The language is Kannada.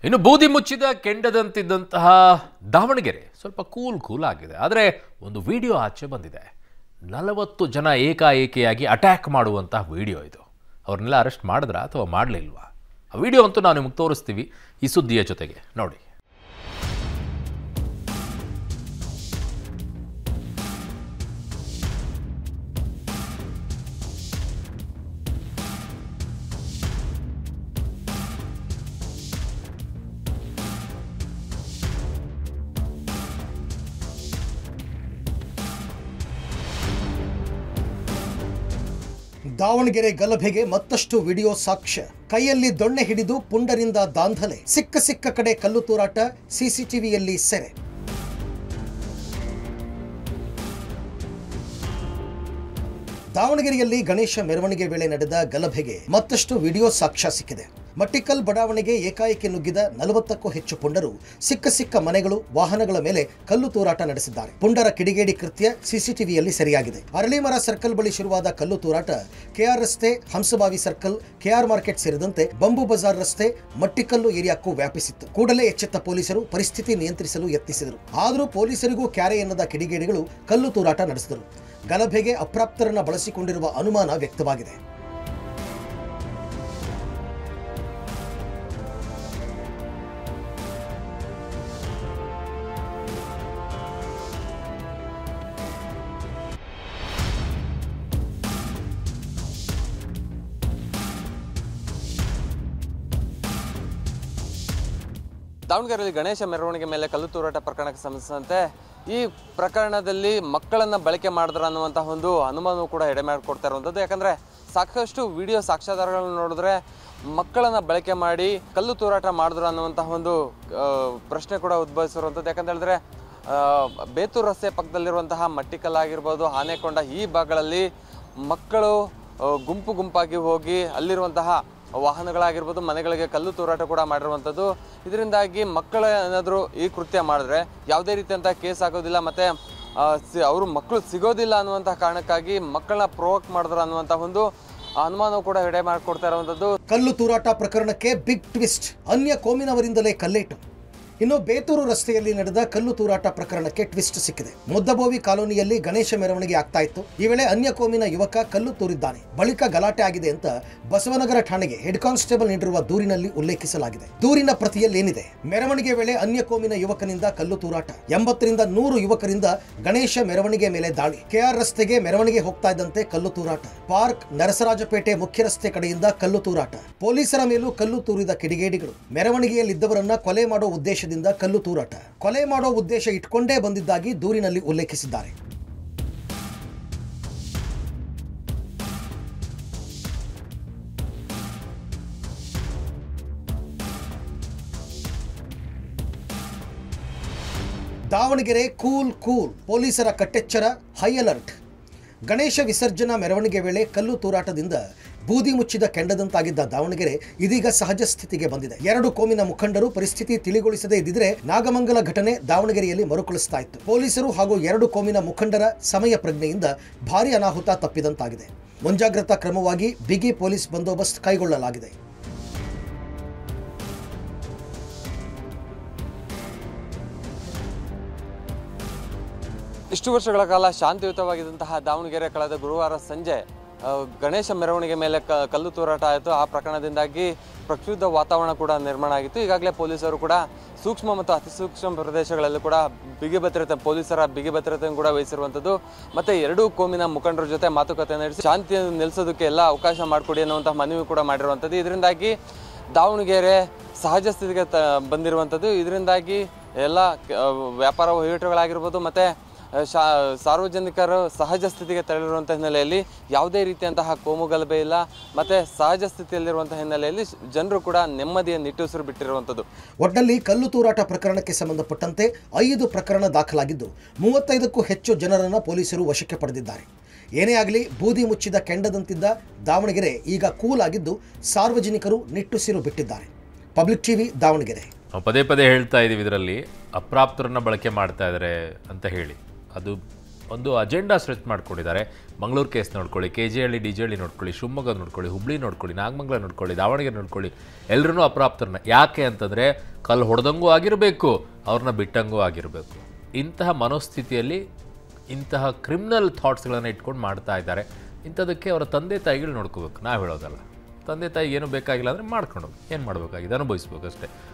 ಇನ್ನು ಬೂದಿ ಮುಚ್ಚಿದ ಕೆಂಡದಂತಿದ್ದಂತಹ ದಾವಣಗೆರೆ ಸ್ವಲ್ಪ ಕೂಲ್ ಕೂಲ್ ಆಗಿದೆ ಆದರೆ ಒಂದು ವಿಡಿಯೋ ಆಚೆ ಬಂದಿದೆ ನಲವತ್ತು ಜನ ಏಕಾಏಕಿಯಾಗಿ ಅಟ್ಯಾಕ್ ಮಾಡುವಂತಹ ವಿಡಿಯೋ ಇದು ಅವ್ರನ್ನೆಲ್ಲ ಅರೆಸ್ಟ್ ಮಾಡಿದ್ರಾ ಅಥವಾ ಮಾಡಲಿಲ್ವಾ ಆ ವಿಡಿಯೋ ಅಂತೂ ನಾವು ನಿಮಗೆ ತೋರಿಸ್ತೀವಿ ಈ ಸುದ್ದಿಯ ಜೊತೆಗೆ ನೋಡಿ ದಾವಣಗೆರೆ ಗಲಭೆಗೆ ಮತ್ತಷ್ಟು ವಿಡಿಯೋ ಸಾಕ್ಷ್ಯ ಕೈಯಲ್ಲಿ ದೊಣ್ಣೆ ಹಿಡಿದು ಪುಂಡರಿಂದ ದಾಂಧಲೆ ಸಿಕ್ಕ ಸಿಕ್ಕ ಕಡೆ ಕಲ್ಲು ತೂರಾಟ ಸಿಸಿಟಿವಿಯಲ್ಲಿ ಸೆರೆ ದಾವಣಗೆರೆಯಲ್ಲಿ ಗಣೇಶ ಮೆರವಣಿಗೆ ವೇಳೆ ನಡೆದ ಗಲಭೆಗೆ ಮತ್ತಷ್ಟು ವಿಡಿಯೋ ಸಾಕ್ಷ್ಯ ಸಿಕ್ಕಿದೆ ಮಟ್ಟಿಕಲ್ ಬಡಾವಣೆಗೆ ಏಕಾಏಕಿ ನುಗ್ಗಿದ ನಲವತ್ತಕ್ಕೂ ಹೆಚ್ಚು ಪುಂಡರು ಸಿಕ್ಕ ಸಿಕ್ಕ ಮನೆಗಳು ವಾಹನಗಳ ಮೇಲೆ ಕಲ್ಲು ತೂರಾಟ ನಡೆಸಿದ್ದಾರೆ ಪುಂಡರ ಕಿಡಿಗೇಡಿ ಕೃತ್ಯ ಸಿಸಿಟಿವಿಯಲ್ಲಿ ಸರಿಯಾಗಿದೆ ಅರಳಿಮರ ಸರ್ಕಲ್ ಬಳಿ ಶುರುವಾದ ಕಲ್ಲು ತೂರಾಟ ಕೆಆರ್ ರಸ್ತೆ ಹಂಸಬಾವಿ ಸರ್ಕಲ್ ಕೆಆರ್ ಮಾರ್ಕೆಟ್ ಸೇರಿದಂತೆ ಬಂಬು ಬಜಾರ್ ರಸ್ತೆ ಮಟ್ಟಿಕಲ್ಲು ಏರಿಯಾಕ್ಕೂ ವ್ಯಾಪಿಸಿತ್ತು ಕೂಡಲೇ ಎಚ್ಚೆತ್ತ ಪೊಲೀಸರು ಪರಿಸ್ಥಿತಿ ನಿಯಂತ್ರಿಸಲು ಯತ್ನಿಸಿದರು ಆದರೂ ಪೊಲೀಸರಿಗೂ ಕ್ಯಾರೆ ಎನ್ನದ ಕಿಡಿಗೇಡಿಗಳು ಕಲ್ಲು ತೂರಾಟ ನಡೆಸಿದರು ಗಲಭೆಗೆ ಅಪ್ರಾಪ್ತರನ್ನ ಬಳಸಿಕೊಂಡಿರುವ ಅನುಮಾನ ವ್ಯಕ್ತವಾಗಿದೆ ದಾವಣಗೆರೆಯಲ್ಲಿ ಗಣೇಶ ಮೆರವಣಿಗೆ ಮೇಲೆ ಕಲ್ಲು ತೂರಾಟ ಪ್ರಕರಣಕ್ಕೆ ಸಂಬಂಧಿಸಿದಂತೆ ಈ ಪ್ರಕರಣದಲ್ಲಿ ಮಕ್ಕಳನ್ನ ಬಳಕೆ ಮಾಡಿದ್ರ ಅನ್ನುವಂತಹ ಒಂದು ಅನುಮಾನವೂ ಕೂಡ ಎಡೆ ಮಾಡಿಕೊಡ್ತಾ ಇರುವಂಥದ್ದು ಯಾಕಂದ್ರೆ ಸಾಕಷ್ಟು ವಿಡಿಯೋ ಸಾಕ್ಷ್ಯಾಧಾರಗಳನ್ನ ನೋಡಿದ್ರೆ ಮಕ್ಕಳನ್ನ ಬಳಕೆ ಮಾಡಿ ಕಲ್ಲು ತೂರಾಟ ಮಾಡಿದ್ರು ಅನ್ನುವಂತಹ ಒಂದು ಆ, ಪ್ರಶ್ನೆ ಕೂಡ ಉದ್ಭವಿಸಿರುವಂಥದ್ದು ಯಾಕಂತ ಹೇಳಿದ್ರೆ ಆ, ಬೇತೂರು ರಸ್ತೆ ಪಕ್ಕದಲ್ಲಿರುವಂತಹ ಮಟ್ಟಿಕಲ್ ಆಗಿರ್ಬೋದು ಆನೆಕೊಂಡ ಈ ಭಾಗಗಳಲ್ಲಿ ಮಕ್ಕಳು ಆ, ಗುಂಪು ಗುಂಪಾಗಿ ಹೋಗಿ ಅಲ್ಲಿರುವಂತಹ ವಾಹನಗಳಾಗಿರ್ಬೋದು ಮನೆಗಳಿಗೆ ಕಲ್ಲು ತೂರಾಟ ಕೂಡ ಮಾಡಿರುವಂಥದ್ದು ಇದರಿಂದಾಗಿ ಮಕ್ಕಳು ಏನಾದರೂ ಈ ಕೃತ್ಯ ಮಾಡಿದ್ರೆ ಯಾವುದೇ ರೀತಿಯಂಥ ಕೇಸ್ ಆಗೋದಿಲ್ಲ ಮತ್ತು ಅವರು ಮಕ್ಕಳು ಸಿಗೋದಿಲ್ಲ ಅನ್ನುವಂಥ ಕಾರಣಕ್ಕಾಗಿ ಮಕ್ಕಳನ್ನ ಪ್ರೊವೋಕ್ ಮಾಡಿದ್ರು ಅನ್ನುವಂಥ ಒಂದು ಅನುಮಾನವು ಕೂಡ ಎಡೆ ಮಾಡಿಕೊಡ್ತಾ ಇರುವಂಥದ್ದು ಕಲ್ಲು ತೂರಾಟ ಪ್ರಕರಣಕ್ಕೆ ಬಿಗ್ ಟ್ವಿಸ್ಟ್ ಅನ್ಯ ಕೋಮಿನವರಿಂದಲೇ ಕಲ್ಲೇಟು ಇನ್ನು ಬೇತೂರು ರಸ್ತೆಯಲ್ಲಿ ನಡೆದ ಕಲ್ಲು ತೂರಾಟ ಪ್ರಕರಣಕ್ಕೆ ಟ್ವಿಸ್ಟ್ ಸಿಕ್ಕಿದೆ ಮುದ್ದಬೋವಿ ಕಾಲೋನಿಯಲ್ಲಿ ಗಣೇಶ ಮೆರವಣಿಗೆ ಆಗ್ತಾ ಇತ್ತು ಈ ವೇಳೆ ಅನ್ಯ ಕೋಮಿನ ಯುವಕ ಕಲ್ಲು ತೂರಿದ್ದಾನೆ ಬಳಿಕ ಗಲಾಟೆ ಆಗಿದೆ ಅಂತ ಬಸವನಗರ ಠಾಣೆಗೆ ಹೆಡ್ ಕಾನ್ಸ್ಟೇಬಲ್ ನೀಡಿರುವ ದೂರಿನಲ್ಲಿ ಉಲ್ಲೇಖಿಸಲಾಗಿದೆ ದೂರಿನ ಪ್ರತಿಯಲ್ಲಿ ಏನಿದೆ ಮೆರವಣಿಗೆ ವೇಳೆ ಅನ್ಯ ಕೋಮಿನ ಯುವಕನಿಂದ ಕಲ್ಲು ತೂರಾಟ ಎಂಬತ್ತರಿಂದ ನೂರು ಯುವಕರಿಂದ ಗಣೇಶ ಮೆರವಣಿಗೆ ಮೇಲೆ ದಾಳಿ ಕೆಆರ್ ರಸ್ತೆಗೆ ಮೆರವಣಿಗೆ ಹೋಗ್ತಾ ಇದ್ದಂತೆ ಕಲ್ಲು ತೂರಾಟ ಪಾರ್ಕ್ ನರಸರಾಜಪೇಟೆ ಮುಖ್ಯ ರಸ್ತೆ ಕಡೆಯಿಂದ ಕಲ್ಲು ತೂರಾಟ ಪೊಲೀಸರ ಮೇಲೂ ಕಲ್ಲು ತೂರಿದ ಕಿಡಿಗೇಡಿಗಳು ಮೆರವಣಿಗೆಯಲ್ಲಿದ್ದವರನ್ನ ಕೊಲೆ ಮಾಡೋ ಉದ್ದೇಶದಿಂದ ಕಲ್ಲು ತೂರಾಟ ಕೊಲೆ ಮಾಡೋ ಉದ್ದೇಶ ಇಟ್ಕೊಂಡೇ ಬಂದಿದ್ದಾಗಿ ದೂರಿನಲ್ಲಿ ಉಲ್ಲೇಖಿಸಿದ್ದಾರೆ ದಾವಣಗೆರೆ ಕೂಲ್ ಕೂಲ್ ಪೊಲೀಸರ ಕಟ್ಟೆಚ್ಚರ ಹೈ ಅಲರ್ಟ್ ಗಣೇಶ ವಿಸರ್ಜನಾ ಮೆರವಣಿಗೆ ವೇಳೆ ಕಲ್ಲು ತೂರಾಟದಿಂದ ಬೂದಿ ಮುಚ್ಚಿದ ಕೆಂಡದಂತಾಗಿದ್ದ ದಾವಣಗೆರೆ ಇದೀಗ ಸಹಜ ಸ್ಥಿತಿಗೆ ಬಂದಿದೆ ಎರಡು ಕೋಮಿನ ಮುಖಂಡರು ಪರಿಸ್ಥಿತಿ ತಿಳಿಗೊಳಿಸದೇ ಇದ್ದಿದ್ರೆ ನಾಗಮಂಗಲ ಘಟನೆ ದಾವಣಗೆರೆಯಲ್ಲಿ ಮರುಕಳಿಸ್ತಾ ಇತ್ತು ಪೊಲೀಸರು ಹಾಗೂ ಎರಡು ಕೋಮಿನ ಮುಖಂಡರ ಸಮಯ ಪ್ರಜ್ಞೆಯಿಂದ ಭಾರಿ ಅನಾಹುತ ತಪ್ಪಿದಂತಾಗಿದೆ ಮುಂಜಾಗ್ರತಾ ಕ್ರಮವಾಗಿ ಬಿಗಿ ಪೊಲೀಸ್ ಬಂದೋಬಸ್ತ್ ಕೈಗೊಳ್ಳಲಾಗಿದೆ ಇಷ್ಟು ವರ್ಷಗಳ ಕಾಲ ಶಾಂತಿಯುತವಾಗಿದ್ದಂತಹ ದಾವಣಗೆರೆ ಕಳೆದ ಗುರುವಾರ ಸಂಜೆ ಆ, ಗಣೇಶ ಮೆರವಣಿಗೆ ಮೇಲೆ ಕ ಕಲ್ಲು ತೂರಾಟ ಆಯಿತು ಆ ಪ್ರಕರಣದಿಂದಾಗಿ ಪ್ರಕ್ಷುಬ್ಧ ವಾತಾವರಣ ಕೂಡ ನಿರ್ಮಾಣ ಆಗಿತ್ತು ಈಗಾಗಲೇ ಪೊಲೀಸರು ಕೂಡ ಸೂಕ್ಷ್ಮ ಮತ್ತು ಅತಿ ಸೂಕ್ಷ್ಮ ಪ್ರದೇಶಗಳಲ್ಲಿ ಕೂಡ ಬಿಗಿ ಭದ್ರತೆ ಪೊಲೀಸರ ಬಿಗಿ ಭದ್ರತೆಯನ್ನು ಕೂಡ ವಹಿಸಿರುವಂಥದ್ದು ಮತ್ತೆ ಎರಡೂ ಕೋಮಿನ ಮುಖಂಡರ ಜೊತೆ ಮಾತುಕತೆ ನಡೆಸಿ ಶಾಂತಿಯನ್ನು ನಿಲ್ಲಿಸೋದಕ್ಕೆ ಎಲ್ಲ ಅವಕಾಶ ಮಾಡಿಕೊಡಿ ಅನ್ನುವಂಥ ಮನವಿ ಕೂಡ ಮಾಡಿರುವಂಥದ್ದು ಇದರಿಂದಾಗಿ ದಾವಣಗೆರೆ ಸಹಜ ಸ್ಥಿತಿಗೆ ತ ಬಂದಿರುವಂಥದ್ದು ಇದರಿಂದಾಗಿ ಎಲ್ಲ ಕ- ವ್ಯಾಪಾರ ವಹಿವಾಟುಗಳಾಗಿರ್ಬೋದು ಮತ್ತು ಶಾ ಸಾರ್ವಜನಿಕರು ಸಹಜ ಸ್ಥಿತಿಗೆ ತೆರಳಿರುವಂಥ ಹಿನ್ನೆಲೆಯಲ್ಲಿ ಯಾವುದೇ ರೀತಿಯಂತಹ ಕೋಮು ಗಲಭೆ ಇಲ್ಲ ಮತ್ತು ಸಹಜ ಸ್ಥಿತಿಯಲ್ಲಿರುವಂಥ ಹಿನ್ನೆಲೆಯಲ್ಲಿ ಜನರು ಕೂಡ ನೆಮ್ಮದಿಯ ನಿಟ್ಟುಸಿರು ಬಿಟ್ಟಿರುವಂಥದ್ದು ಒಟ್ನಲ್ಲಿ ಕಲ್ಲು ತೂರಾಟ ಪ್ರಕರಣಕ್ಕೆ ಸಂಬಂಧಪಟ್ಟಂತೆ ಐದು ಪ್ರಕರಣ ದಾಖಲಾಗಿದ್ದು ಮೂವತ್ತೈದಕ್ಕೂ ಹೆಚ್ಚು ಜನರನ್ನು ಪೊಲೀಸರು ವಶಕ್ಕೆ ಪಡೆದಿದ್ದಾರೆ ಏನೇ ಆಗಲಿ ಬೂದಿ ಮುಚ್ಚಿದ ಕೆಂಡದಂತಿದ್ದ ದಾವಣಗೆರೆ ಈಗ ಕೂಲ್ ಆಗಿದ್ದು ಸಾರ್ವಜನಿಕರು ನಿಟ್ಟುಸಿರು ಬಿಟ್ಟಿದ್ದಾರೆ ಪಬ್ಲಿಕ್ ಟಿವಿ ದಾವಣಗೆರೆ ನಾವು ಪದೇ ಪದೇ ಹೇಳ್ತಾ ಇದ್ದೀವಿ ಇದರಲ್ಲಿ ಅಪ್ರಾಪ್ತರನ್ನ ಬಳಕೆ ಮಾಡ್ತಾ ಇದ್ದಾರೆ ಅಂತ ಹೇಳಿ ಅದು ಒಂದು ಅಜೆಂಡಾ ಸೆಟ್ ಮಾಡ್ಕೊಂಡಿದ್ದಾರೆ ಮಂಗಳೂರು ಕೇಸ್ ನೋಡ್ಕೊಳ್ಳಿ K G Halli D J Halli ನೋಡ್ಕೊಳ್ಳಿ ಶಿವಮೊಗ್ಗ ನೋಡ್ಕೊಳ್ಳಿ ಹುಬ್ಳಿ ನೋಡ್ಕೊಳ್ಳಿ ನಾಗಮಂಗಲ ನೋಡ್ಕೊಳ್ಳಿ ದಾವಣಗೆರೆ ನೋಡ್ಕೊಳ್ಳಿ ಎಲ್ಲರೂ ಅಪ್ರಾಪ್ತರನ್ನ ಯಾಕೆ ಅಂತಂದರೆ ಕಲ್ಲು ಹೊಡೆದಂಗೂ ಆಗಿರಬೇಕು ಅವ್ರನ್ನ ಬಿಟ್ಟಂಗೂ ಆಗಿರಬೇಕು ಇಂತಹ ಮನೋಸ್ಥಿತಿಯಲ್ಲಿ ಇಂತಹ ಕ್ರಿಮಿನಲ್ ಥಾಟ್ಸ್ಗಳನ್ನು ಇಟ್ಕೊಂಡು ಮಾಡ್ತಾ ಇದ್ದಾರೆ ಇಂಥದಕ್ಕೆ ಅವರ ತಂದೆ ತಾಯಿಗಳು ನೋಡ್ಕೋಬೇಕು ನಾವು ಹೇಳೋದಲ್ಲ ತಂದೆ ತಾಯಿ ಏನು ಬೇಕಾಗಿಲ್ಲ ಅಂದರೆ ಮಾಡ್ಕೊಂಡು ಏನು ಮಾಡಬೇಕಾಗಿದೆ ಅನುಭವಿಸ್ಬೇಕು ಅಷ್ಟೇ